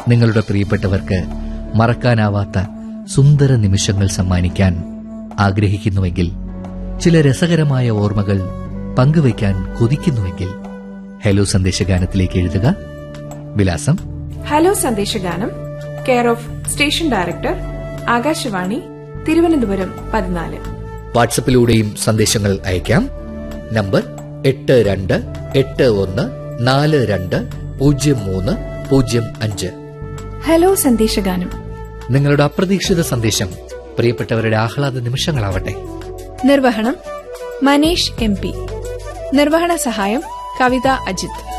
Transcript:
നിങ്ങളുടെ പ്രിയപ്പെട്ടവർക്ക് മറക്കാനാവാത്ത സുന്ദര നിമിഷങ്ങൾ സമ്മാനിക്കാൻ ആഗ്രഹിക്കുന്നുവെങ്കിൽ ചില രസകരമായ ഓർമ്മകൾ പങ്കുവയ്ക്കാൻ കൊതിക്കുന്നുവെങ്കിൽ ഹലോ സന്ദേശഗാനത്തിലേക്ക് എഴുതുക വിലാസം ഹലോ സന്ദേശഗാനം care of station director Akashvani Thiruvananthapuram പതിനാല് വാട്സപ്പിലൂടെയും സന്ദേശങ്ങൾ അയക്കാം നമ്പർ എട്ട് രണ്ട് എട്ട് ഒന്ന് നാല് രണ്ട് പൂജ്യം മൂന്ന് പൂജ്യം അഞ്ച് ഹലോ സന്ദേശഗാനം നിങ്ങളുടെ അപ്രതീക്ഷിത സന്ദേശം പ്രിയപ്പെട്ടവരുടെ ആഹ്ലാദ നിമിഷങ്ങളാവട്ടെ നിർവഹണം മനേഷ് എം പി നിർവഹണ സഹായം കവിത അജിത്